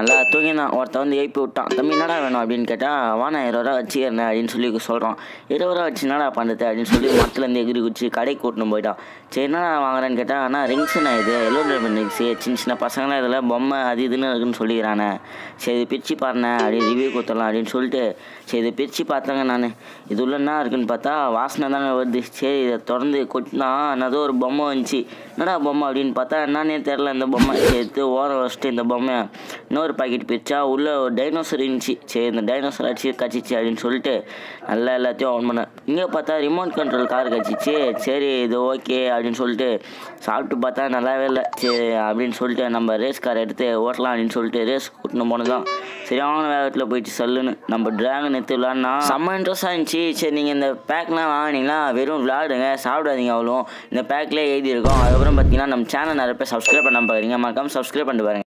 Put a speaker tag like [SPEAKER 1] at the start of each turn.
[SPEAKER 1] நல்லா தூங்கினான் ஒருத்தன் வந்து எழுப்பி விட்டான் தம்பி என்னடா வேணும் அப்படின்னு கேட்டால் வாண்ணா இருபது ரூபா வச்சுக்கிறேன் அப்படின்னு சொல்லி சொல்கிறான் இருபது ரூபா வச்சு என்னடா பண்ணுறது அப்படின்னு சொல்லி மரத்துலேருந்து எகிரி குச்சி கடைக்கு கூட்டின்னு போயிட்டான் சரி என்னடா வாங்குறேன்னு கேட்டால் அண்ணா ரிங்ஸ்ண்ணா இது எல்லோ ட்ரைவன் ரிங்ஸு சின்ன சின்ன பசங்களாம் இதில் பொம்மை அது இதுன்னு இருக்குன்னு சொல்லிக்கிறானே சரி இது பிரித்து பாருண்ணே அப்படின்னு ரிவ்யூ கொடுத்துடலாம் அப்படின்னு சொல்லிட்டு சரி இது பிரித்து பார்த்தாங்க நான் இது உள்ள என்ன இருக்குன்னு பார்த்தா வாசனை தாங்க வருது சரி இதை திறந்து கொட்டினா என்னதோ ஒரு பொம்மை வந்துச்சு என்னடா பொம்மை அப்படின்னு பார்த்தா என்னன்னே தெரில இந்த பொம்மை சரி, எடுத்து ஓரம் வச்சுட்டு இந்த பொம்மை இன்னொரு பாக்கெட் பிரிச்சா உள்ள ஒரு டைனோசர் இருந்துச்சு சரி இந்த டைனோசர் அடிச்சு கச்சிச்சு அப்படின்னு சொல்லிட்டு நல்லா எல்லாத்தையும் ஆன் பண்ணேன் இங்கே பார்த்தா ரிமோட் கண்ட்ரோல் கார் கச்சிச்சு சரி இது ஓகே அப்படின்னு சொல்லிட்டு சாப்பிட்டு பார்த்தா நல்லாவே இல்லை சரி அப்படின்னு சொல்லிட்டு நம்ம ரேஸ் கார் எடுத்து ஓட்டலாம் அப்படின்னு சொல்லிட்டு ரேஸ் கூட்டின்னு போனதான் சரியான வேகத்தில் போயிடுச்சு சல்லுன்னு நம்ம டிராகன் எடுத்து விளாட்னா செம்ம இன்ட்ரெஸ்டாக இருந்துச்சு சரி நீங்கள் இந்த பேக்லாம் வாங்கினீங்கன்னா வெறும் விளாடுங்க சாப்பிடாதீங்க அவ்வளோ இந்த பேக்லேயே எழுதியிருக்கோம் அதுக்கப்புறம் பார்த்தீங்கன்னா நம்ம சேனல் நிறைய பேர் சப்ஸ்கிரைப் பண்ணாம பார்க்குறீங்க மறக்காம சப்ஸ்கிரைப் பண்ணிட்டு பாருங்க